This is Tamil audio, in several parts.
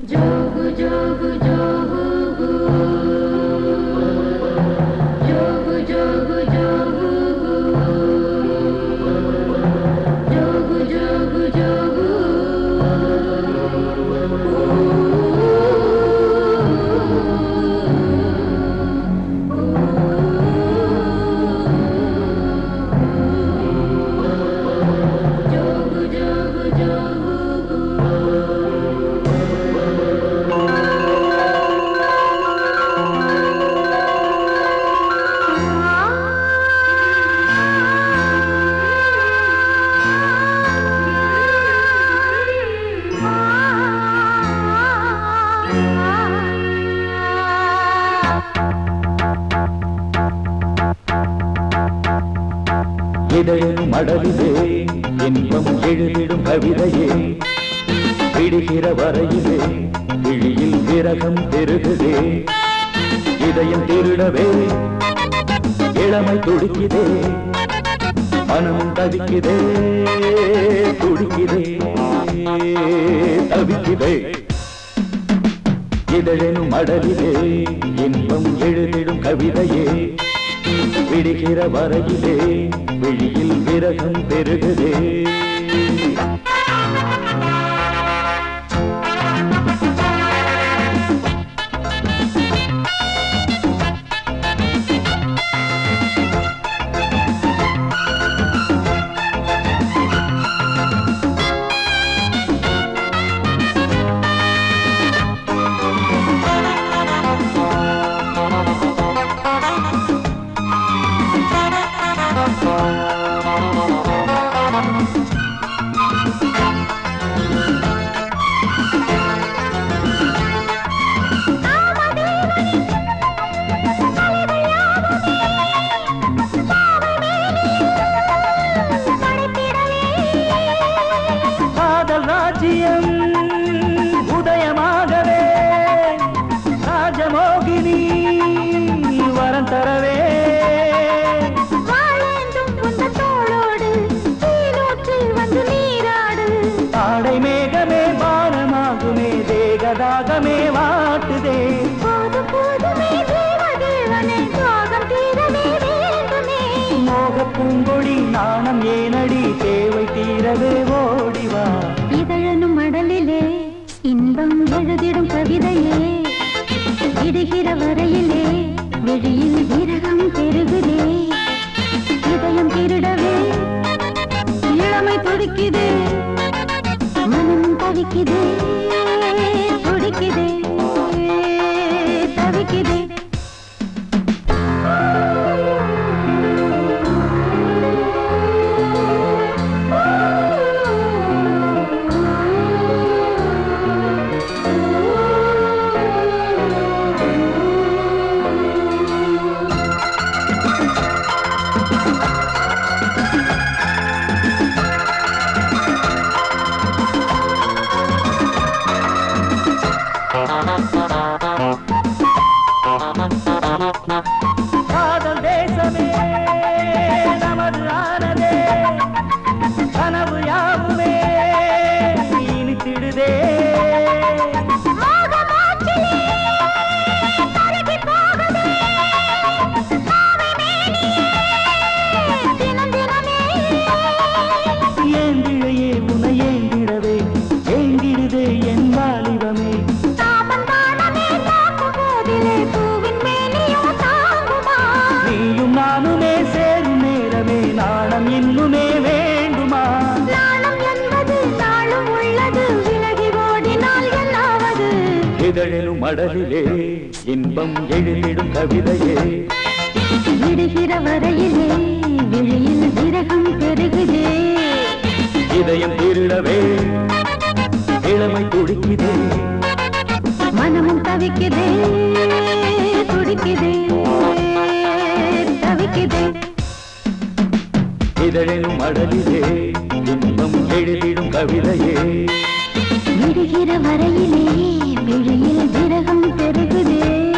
ஜோகு ஜோகு ஜோகு ஜோகு ஜோகு ஜோகு ஜோகு ஜோகு ஜோகு ஜோகு ஜோகு ஜோகு இதழும் மடலிலே இன்பம் எழுதிடும் கவிதையே விடுகிற வரையிலே விழியில் விரகம் பெருகுதே இதயம் திருடவே இளமை துடிக்குதே மனமும் தவிக்குதே துடிக்குதே தவிக்குதே இதழெனும் மடலிலே இன்பம் எழுதிடும் கவிதையே விடுகிற வரையிலே விழியில் விரகம் பெருகுதே காதல் ராஜ்யம் உதயமாகவே ராஜமோகினி வரம் தரவே வாழேந்தும் உந்த தோளோடு தீனூற்றில் வந்து நீராடு ஆடை மேகமே பானமாகுமே தேகதாகமே வாட்டுதே போது போதுமே தேவதேவனே தாகம் தீரவே வேண்டுமே மோக பூங்கொடி நாணம் ஏனடி தேவை தீரவே ஓடிவா இதழனும் மடலிலே இன்பம் எழுதிடும் கவிதையே இடுகிற வரையிலே வெளியில் விரகம் பெருகுதே இதயம் திருடவே இளமை துடிக்குதே மனம் தவிக்குதே துடிக்குதே தவிக்குதே காதல் தேசமே நமது ஆனதே கனவு யாவுமே இனித்திடுதே ஏந்திழையே உன ஏந்திடவே ஏந்திடுதே என் வாலிபமே நீயும் நானுமே சேரும் நேரமே நாணம் இன்னுமே வேண்டுமா இதழிலும் மடலிலே இன்பம் எழுதிடும் கவிதையே விடுகிற வரையிலே விழியில் விரகம் பெருகுதே இதயம் திருடவே இளமை துடிக்குதே மனமும் தவிக்குதே துடிக்குதே தவிக்குதே இதழிலும் மடலிலே இன்பம் எழுதிடும் கவிதையே விடுகிற வரையிலே விழியில் விரகம் பெருகுதே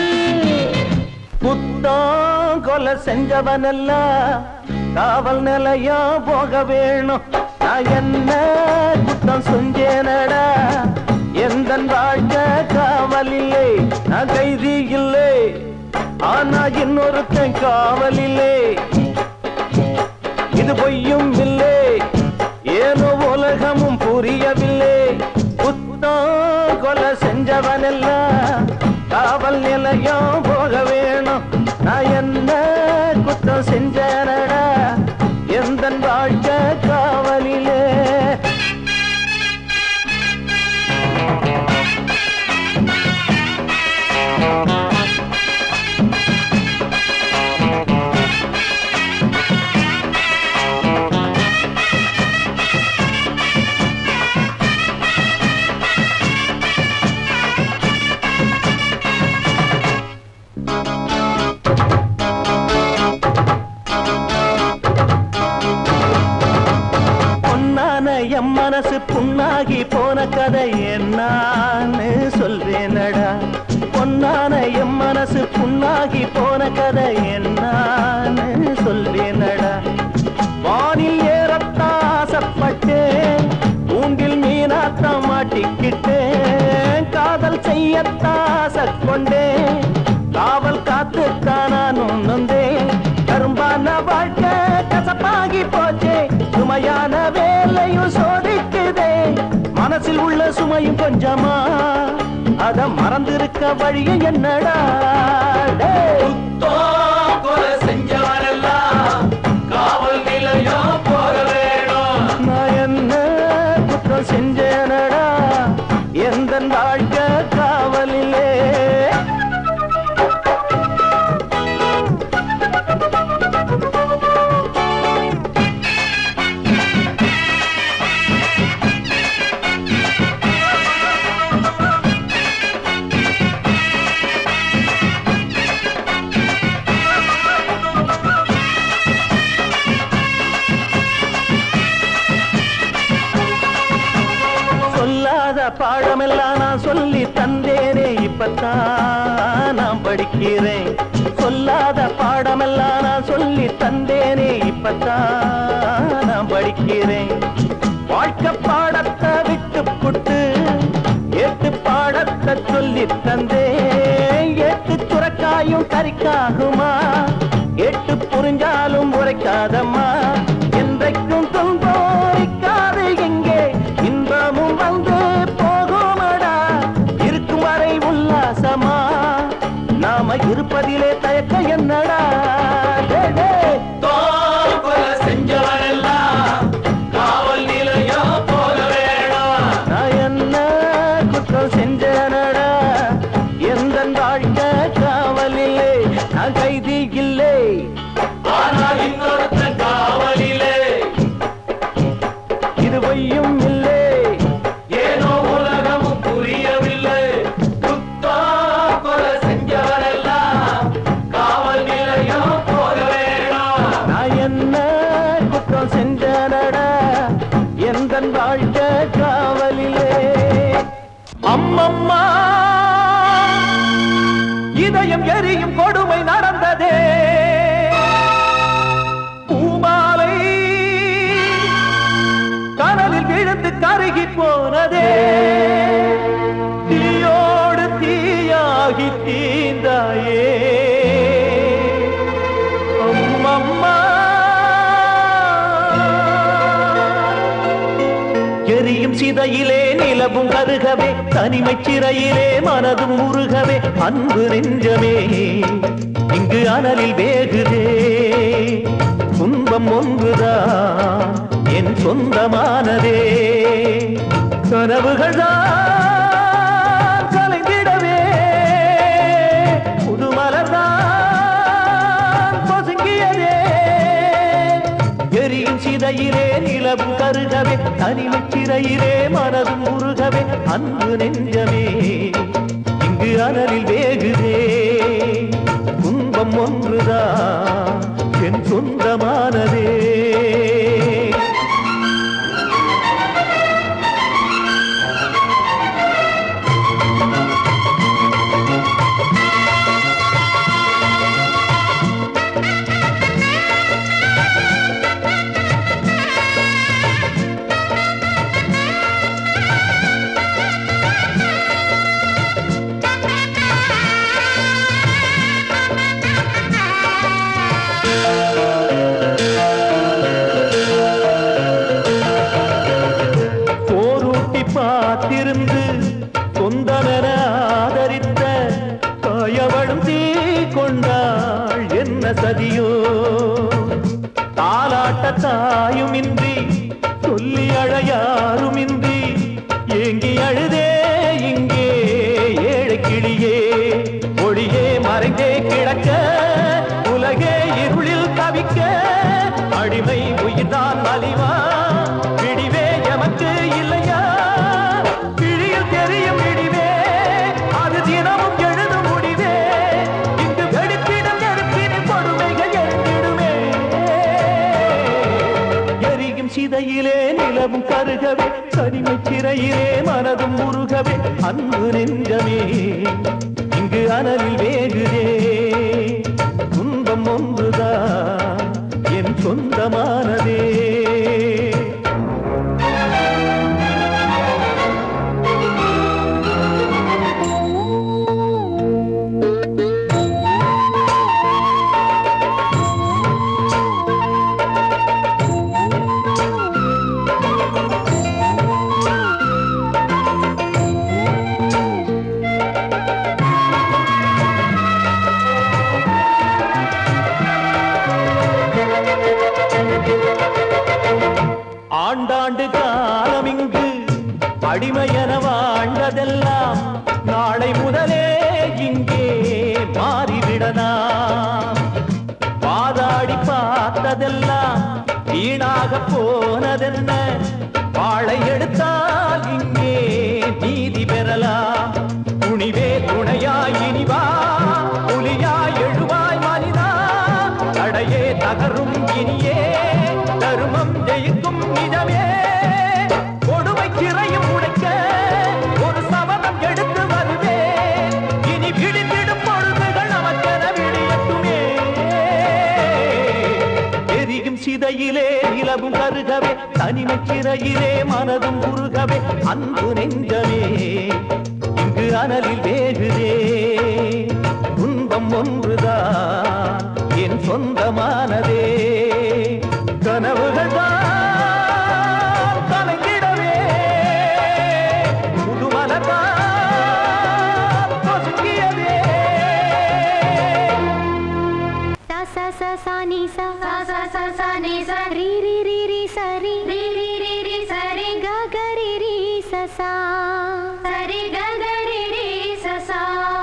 குத்தம் கொலை செஞ்சவனெல்லாம் காவல் நிலையம் போக வேணும் நான் என்ன குத்தம் செஞ்சேனடா எந்த வாழ்க்கை காவலில்லை நான் கைதி இல்லை ஆனா இன்னொருத்தன் காவலில்லை இது பொய்யும் இல்லை ஏனோ உலகமும் புரியவில்லை குத்தம் கொலை செஞ்சவனெல்லாம் காவல் நிலையம் போக வேணும் நான் என்ன குத்தம் செஞ்சனடா எந்த வாழ்க்கை காவலிலே பொன்னான எம் மனசு புண்ணாகி போன கதை என்னான்னு சொல்வேனடா பொன்னான எம் மனசு புண்ணாகி போன கதை என்னான்னு சொல்வேனடா வானில் ஏறத்தான் ஆசைப்பட்டேன் ஊண்டில் மீனாத்தான் மாட்டிக்கிட்டேன் காதல் செய்யத்தான் ஆசை கொண்டேன் காவல் காத்துத்தான் நானும் நொந்தேன் கரும்பான வாழ்க்கை கசப்பாகி போச்சே சுமையான வேலையும் சோதிக்குதே மனசில் உள்ள சுமையும் கொஞ்சமா அத மறந்திருக்க வழியும் என்னடா டேய். நான் என்ன குற்றம் செஞ்சேனடா எந்த வாழ்க்கை காவலிலே சொல்லாத பாடமெல்லாம் நான் சொல்லி தந்தேனே இப்பத்தான் நான் படிக்கிறேன் சொல்லாத பாடமெல்லாம் நான் சொல்லி தந்தேனே இப்பத்தான் நான் படிக்கிறேன் வாழ்க்கை பாடத்தை விட்டு புட்டு ஏட்டு பாடத்தை சொல்லி தந்தேன் ஏட்டு சுரக்காயும் கறிக்காகுமா எட்டு புரிஞ்சாலும் உரைக்காதம்மா என்றைக்கும் துன்போரிக்காது எங்கே இன்பமும் வந்து போகுமடா இருக்கும் வரை உல்லாசமா நாம இருப்பதிலே தயக்க என்னடா டேய், டேய். நான் என்ன குற்றம் செஞ்சனடா எந்த வாழ்க்கை காவலிலே நான் கைதி இல்லை இது பொய்யும் இல்லை ஏனோ உலகமும் புரியவில்லை குத்தா கொலை செஞ்சவரெல்லாம் காவல் நிலையம் போக வேணாம் நான் என்ன குற்றம் செஞ்சனடா எந்த வாழ்க்கை காவலிலே அம்மம்மா இதயம் எரியும் கொடுமை நடந்ததே பூமாலை கனலில் விழுந்து கருகி போனதே தீயோடு தீயாகி தீந்தாயே அம்மம்மா எரியும் சிதையிலே நிலவும் கருகவே தனிமைச் சிறையிலே மனதும் உருகவே அன்பு நெஞ்சமே இங்கு அனலில் வேகுதே துன்பம் ஒன்றுதான் என் சொந்தமானதே கனவுகள் தான் கலைந்திடவே புதுமலர் தான் பொசுங்கியதே எரியும் சிதையிலே நிலவும் கருகவே தனிமைச் சிறையிலே மனதும் உருகவே அன்பு நெஞ்சமே இங்கு அனலில் வேகுதே துன்பம் ஒன்றுதான் என் சொந்தமானதே ஆ சொந்தமென ஆதரித்த தாயவளும் தீ கொண்டாள் என்ன சதியோ தாலாட்ட தாயுமின்றி சொல்லி அழையாருமின்றி ஏங்கி அழுதே இங்கே ஏழை கிளியே ஒளியே மறைந்தே கிடக்க உலகே இருளில் தவிக்க அடிமை உயிர்தான் அழிவா விடிவே எமக்கு இல்லையா கிழியில் தெரியும் விடிவே அது தினமும் எழுதும் முடிவே இங்கு வெடிப்பிடும் நெருப்பினின் கொடுமைகள் எழுந்திடுமே எரியும் சிதையிலே நிலவும் கருகவே தனிமை சிறையிலே மனதும் உருகவே அன்பு நெஞ்சமே இங்கு அனலில் வேகுதே துன்பம் ஒன்றுதான் என் சொந்தமானதே ஆண்டாண்டு காலம் இங்கு அடிமையென வாழ்ந்ததெல்லாம் நாளை முதலே இங்கே மாறிவிடலாம் வாதாடி பார்த்ததெல்லாம் வீணாக போனதென்ன வாழை எடுத்தால் இங்கே நீதி பெறலாம் துணிவே துணையாய் இனிவா புலியாய் எழுவாய் மனிதா தடையே தகரும் இனியே தருமம் ஜெயிக்கும் நிஜமே கொடுமை சிறையும் உடைக்க ஒரு சபதம் எடுத்து வருவே இனி விழித்திடும் பொழுதுகள் நமக்கென விழியட்டுமே எரியும் சிதையிலே நிலவும் கருகவே தனிமை சிறையிலே மனதும் உருகவே அன்பு நெஞ்சமே இங்கு அனலில் வேகுதே துன்பம் ஒன்றுதான் என் சொந்தமானதே கனவுகள் தான் கலங்கிடவே புதுமலத்தான் பொசுக்கியதே sa sa sa sa ni sa sa sa sa sa ni sa ri ri ri ri sa ri ri ri ri ri sa ri ga ga ri ri sa sa sa ri ga ga ri ri sa sa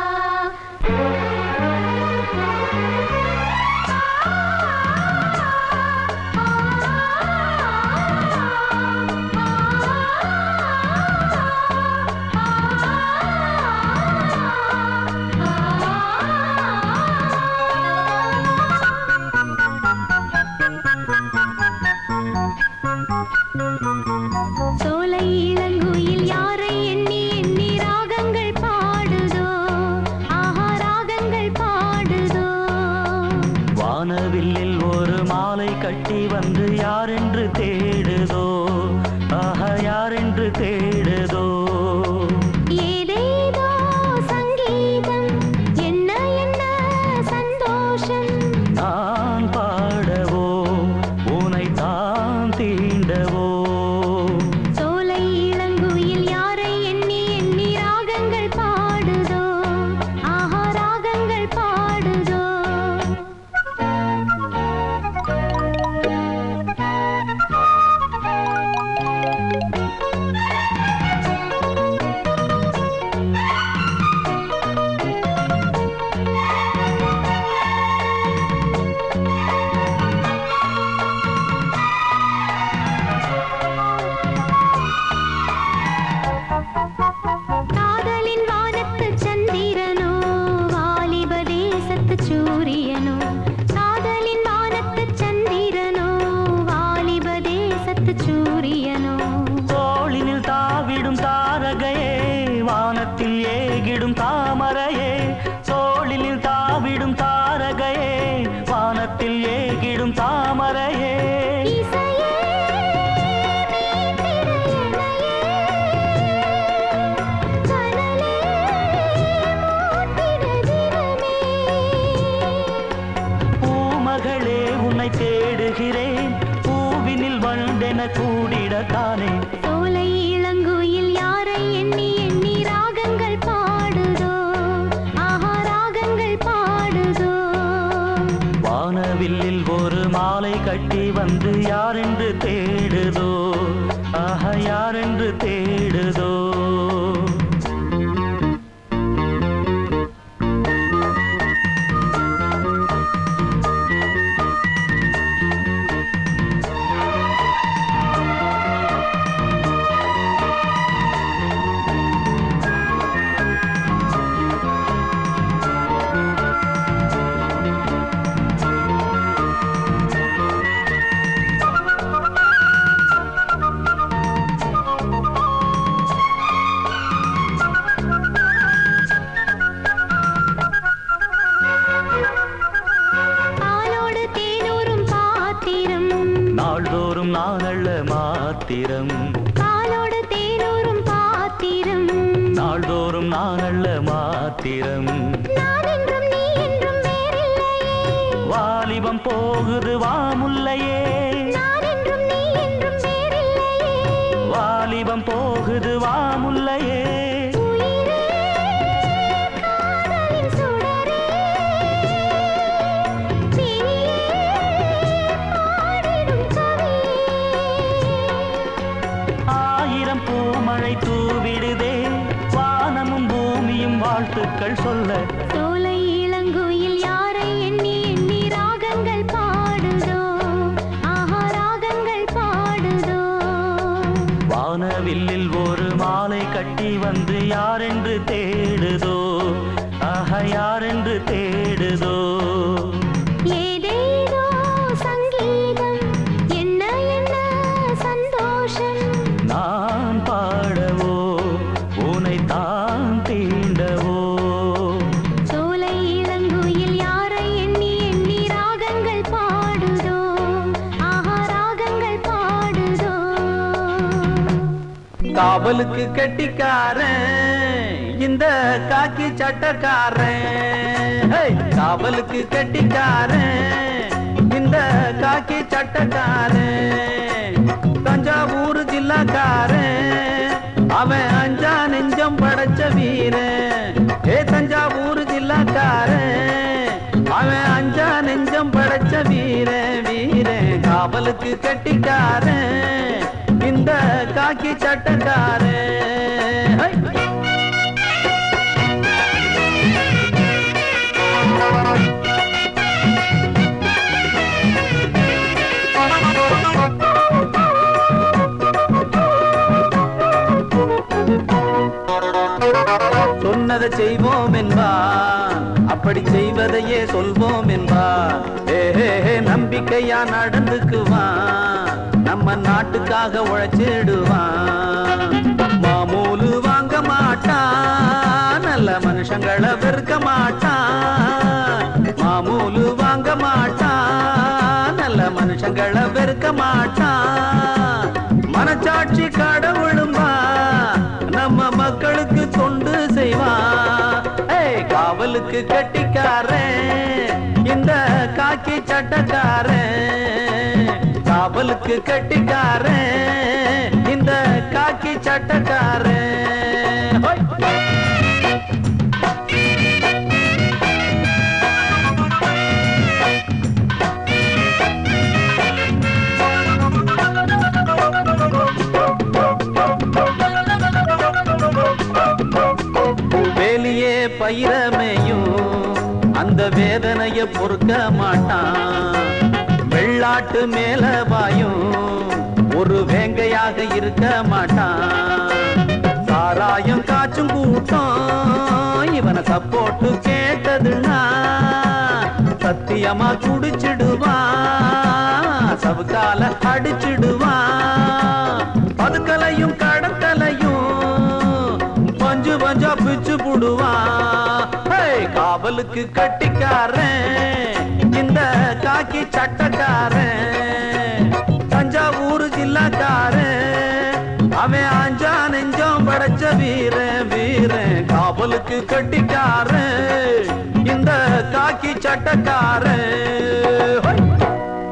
சோலை இளங்குயில் யாரை எண்ணி எண்ணி ராகங்கள் பாடுதோ ஆஹா ராகங்கள் பாடுதோ வானவில்லில் ஒரு மாலை கட்டி வந்து யாரென்று தேடுதோ ஆஹா யாரென்று தேடுதோ ஏதேதோ சங்கீதம் என்ன என்ன சந்தோஷம் நான் பாடவோ உனை தான் தீண்டவோ சோலை இளங்குயில் யாரை எண்ணி எண்ணி ராகங்கள் பாடுதோ ஆஹா ராகங்கள் பாடுதோ காதலின் வானத்து சந்திரனோ வாலிப தேசத்து சூரியனோ காதலின் வானத்து சந்திரனோ வாலிப தேசத்து சூரியனோ தோளினில் தாவிடும் தாரகையே வானத்தில் ஏகிடும் தாமரையே தோளினில் தாவிடும் தாரகையே வானத்தில் ஏகிடும் தாமரையே இசையே மீட்டிட என்னையே கனலே மூட்டிட தினமே பூமகளே உன்னை தேடுகிறேன் பூவினில் வண்டென கூடிடத்தானே சோலை இளங்குயில் யாரை எண்ணி எண்ணி ராகங்கள் மாத்திரம் பாலோடு தேனூரும் பாத்திரம் நாள்தோறும் நான் அல்ல மாத்திரம் நான் என்றும் நீ என்றும் வேறில்லையே வாலிபம் போகுது வாமுல்லையே நான் என்றும் நீ என்றும் வேறில்லையே வாலிபம் போகுது வாமுல்லையே உயிரே காதலின் சுடரே பிரியே பாடிடும் கவியே ஆயிரம் பூமழை தூவிடுதே வானமும் பூமியும் வாழ்த்துக்கள் சொல்ல சோலை இளங்குயில் யாரை எண்ணி எண்ணி ராகங்கள் பாடுதோ ஆஹா ராகங்கள் பாடுதோ வானவில்லில் ஒரு மாலை கட்டி வந்து யாரென்று தேடுதோ ஆஹா யாரென்று தேடுதோ ஏதேதோ சங்கீதம் என்ன என்ன சந்தோஷம் நான் பாடவோ உனை தான் தீண்டவோ சோலை இளங்குயில் யாரை எண்ணி எண்ணி ராகங்கள் பாடுதோ ஆஹா ராகங்கள் பாடுதோ காவலுக்கு கட்டிக்காரன் இந்த காக்கி சட்டக்காரன் ஹே! காவலுக்கு கட்டிக்காரன் இந்த காக்கி சட்டக்காரன் தஞ்சாவூர் ஜில்லாக்காரன் அவன் அஞ்சா நெஞ்சம் படைச்ச வீரன் ஏ தஞ்சாவூர் ஜில்லாக்காரன் அவன் அஞ்சா நெஞ்சம் படைச்ச வீரன் வீரன் காவலுக்கு கட்டிக்காரன் இந்த காக்கி சட்டக்காரன் ஹை! சொன்னதை செய்வோம் என்பார் அப்படி செய்வதையே சொல்வோம் என்பார் ஏ, ஏ, ஏ, நம்பிக்கையா நடந்துக்குவான் நம்ம நாட்டுக்காக உழைச்சிடுவான் மாமூலு வாங்க மாட்டான் நல்ல மனுஷங்களை வெறுக்க மாட்டான் மாமூலு வாங்க மாட்டான் நல்ல மனுஷங்களை வெறுக்க மாட்டான் மனச்சாட்சி கடவுளும்பா நம்ம மக்களுக்கு தொண்டு செய்வான் ஏய் காவலுக்கு கட்டிக்காரன் இந்த காக்கி சட்டக்காரன் காவலுக்கு கட்டிக்காரன் இந்த காக்கி சட்டக்காரன் ஹோய்! வேலியே பயிரமையும் அந்த வேதனைய பொறுக்க மாட்டான் வெள்ளாட்டு மேல பாயும் ஒரு வேங்கையாக இருக்க மாட்டான் சாராயம் காச்சும் கூட்டம் இவனை சப்போட்டு கேட்டதுன்னா சத்தியமா குடிச்சிடுவான் சவுக்கால அடிச்சிடுவான் பதுக்கலையும் கடற்கலையும் பஞ்சு பஞ்சா பிச்சு புடுவான் ஹேய், காவலுக்கு கட்டிக்காரன் இந்த காக்கி சட்டக்காரன் தஞ்சாவூர் ஜில்லாக்காரன் அவன் அஞ்சா நெஞ்சம் படைச்ச வீரன் வீரன் காவலுக்கு கட்டிக்காரன் இந்த காக்கி சட்டக்காரன்